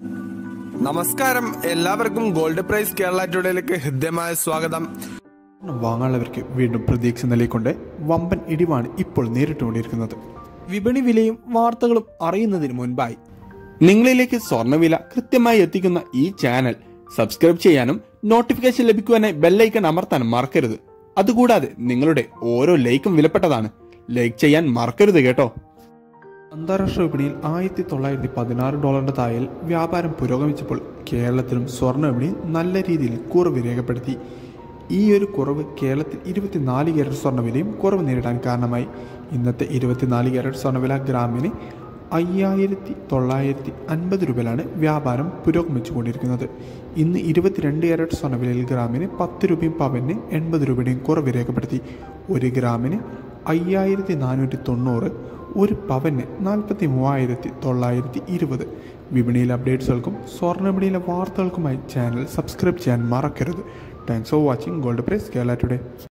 നമസ്കാരം എല്ലാവർക്കും gold price Kerala ടുഡേയിലേക്ക് ഹൃദ്യമായ സ്വാഗതം വാങ്ങാനുള്ളവർക്ക് വീണ്ടും പ്രതീക്ഷ നിലയിക്കൊണ്ട് വമ്പൻ ഇടിവാണ് ഇപ്പോൾ നേരിട്ടുകൊണ്ടിരിക്കുന്നത് വിപണി വിലയും വാർത്തകളും അറിയുന്നതിന് മുൻപായി നിങ്ങളിലേക്ക് സ്വർണ്ണവില കൃത്യമായി എത്തിക്കുന്ന ഈ ചാനൽ സബ്സ്ക്രൈബ് ചെയ്യാനും നോട്ടിഫിക്കേഷൻ ലഭിക്കുവാനായി ബെല്ലൈക്കൺ അമർത്താനും മറക്കരുത് അതുകൂടാതെ നിങ്ങളുടെ ഓരോ ലൈക്കും വിലപ്പെട്ടതാണ് ലൈക്ക് ചെയ്യാൻ മറക്കരുത് കേട്ടോ അന്താരാഷ്ട്ര വിപണിയിൽ ആയിരത്തി തൊള്ളായിരത്തി പതിനാറ് ഡോളറിന്റെ താഴെ വ്യാപാരം പുരോഗമിച്ചപ്പോൾ കേരളത്തിലും സ്വർണ്ണ വിപണിയിൽ നല്ല രീതിയിൽ കുറവ് രേഖപ്പെടുത്തി ഈ ഒരു കുറവ് കേരളത്തിൽ ഇരുപത്തിനാല് ക്യാരറ്റ് സ്വർണ്ണവിലയും കുറവ് നേരിടാൻ കാരണമായി ഇന്നത്തെ ഇരുപത്തിനാല് ക്യാരറ്റ് സ്വർണ്ണവില ഗ്രാമിന് അയ്യായിരത്തി തൊള്ളായിരത്തി അൻപത് രൂപയിലാണ് വ്യാപാരം പുരോഗമിച്ചുകൊണ്ടിരിക്കുന്നത് ഇന്ന് ഇരുപത്തിരണ്ട് ക്യാരറ്റ് സ്വർണ്ണവിലയിൽ ഗ്രാമിന് പത്ത് രൂപയും പവന് എൺപത് രൂപയുടെയും കുറവ് രേഖപ്പെടുത്തി ഒരു ഗ്രാമിന് അയ്യായിരത്തി നാനൂറ്റി തൊണ്ണൂറ് ഒരു പവന് നാൽപ്പത്തി മൂവായിരത്തി തൊള്ളായിരത്തി ഇരുപത് വിപണിയിലെ അപ്ഡേറ്റ്സുകൾക്കും സ്വർണ്ണ വിപണിയിലെ വാർത്തകൾക്കുമായി ചാനൽ സബ്സ്ക്രൈബ് ചെയ്യാൻ മറക്കരുത് thanks for watching gold price Kerala today